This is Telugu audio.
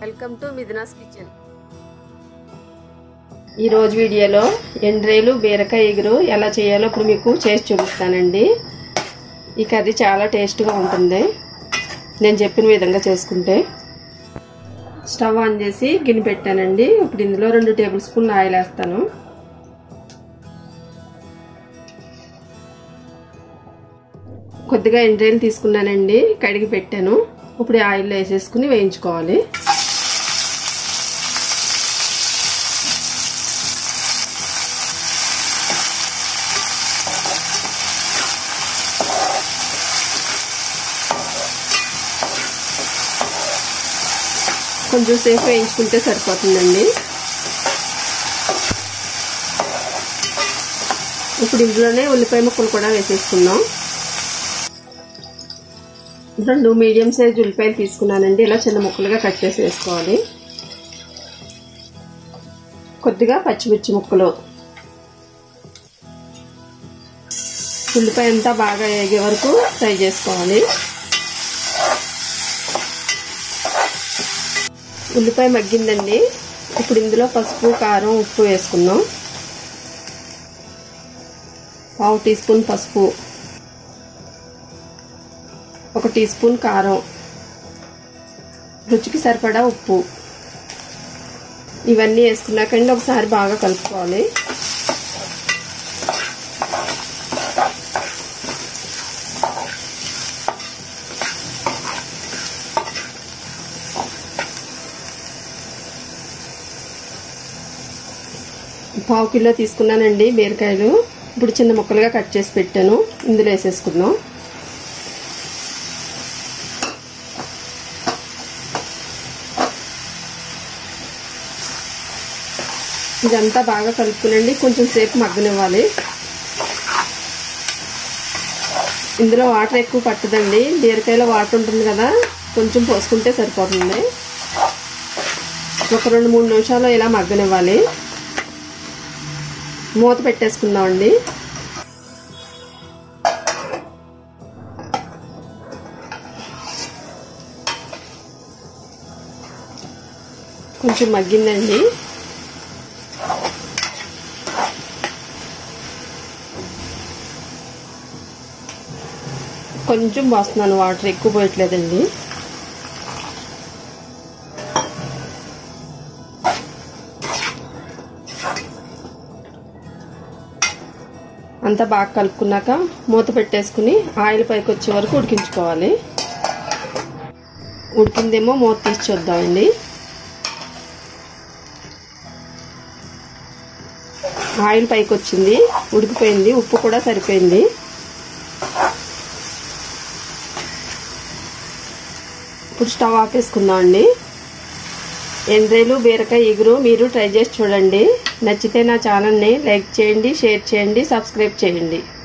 వెల్కమ్ టు మిథునాస్ కిచెన్ ఈ రోజు వీడియోలో ఎండ్రేలు బీరకాయ ఎగురు ఎలా చేయాలో ఇప్పుడు మీకు చేసి చూపిస్తానండి ఈ కర్రీ చాలా టేస్ట్గా ఉంటుంది నేను చెప్పిన విధంగా చేసుకుంటే స్టవ్ ఆన్ చేసి గిన్నె పెట్టానండి ఇప్పుడు ఇందులో రెండు టేబుల్ స్పూన్లు ఆయిల్ వేస్తాను కొద్దిగా ఎండ్రేలు తీసుకున్నానండి కడిగి పెట్టాను ఇప్పుడు ఆయిల్లో వేసేసుకుని వేయించుకోవాలి కొంచెం సేపు వేయించుకుంటే సరిపోతుందండి ఇప్పుడు ఇందులోనే ఉల్లిపాయ ముక్కలు కూడా వేసేసుకుందాం రెండు మీడియం సైజ్ ఉల్లిపాయలు తీసుకున్నానండి ఇలా చిన్న ముక్కలుగా కట్ చేసి వేసుకోవాలి కొద్దిగా పచ్చిమిర్చి ముక్కలు ఉల్లిపాయ అంతా బాగా వేగే వరకు ఫ్రై చేసుకోవాలి ఉల్లిపాయ మగ్గిందండి ఇప్పుడు ఇందులో పసుపు కారం ఉప్పు వేసుకుందాం పావు టీ స్పూన్ పసుపు ఒక టీ స్పూన్ కారం రుచికి సరిపడా ఉప్పు ఇవన్నీ వేసుకున్నాకండి ఒకసారి బాగా కలుపుకోవాలి పావు కిలో తీసుకున్నానండి బీరకాయలు ఇప్పుడు చిన్న ముక్కలుగా కట్ చేసి పెట్టాను ఇందులో వేసేసుకుందాం ఇదంతా బాగా కలుపుకునండి కొంచెం సేపు మగ్గనివ్వాలి ఇందులో వాటర్ ఎక్కువ పట్టదండి బీరకాయలో వాటర్ ఉంటుంది కదా కొంచెం పోసుకుంటే సరిపోతుంది ఒక రెండు మూడు నిమిషాలు ఇలా మగ్గనివ్వాలి మూత పెట్టేసుకుందామండి కొంచెం మగ్గిందండి కొంచెం పోస్తున్నాను వాటర్ ఎక్కువ పోయట్లేదండి అంతా బాగా కలుపుకున్నాక మూత పెట్టేసుకుని ఆయిల్ పైకి వచ్చే వరకు ఉడికించుకోవాలి ఉడికిందేమో మూత తీసి చూద్దామండి ఆయిల్ పైకి వచ్చింది ఉడికిపోయింది ఉప్పు కూడా సరిపోయింది ఇప్పుడు స్టవ్ ఆపేసుకుందాం అండి ఎండ్రేలు బీరకాయ ఎగురు మీరు ట్రై చేసి చూడండి నచ్చితే నా ఛానల్ని లైక్ చేయండి షేర్ చేయండి సబ్స్క్రైబ్ చేయండి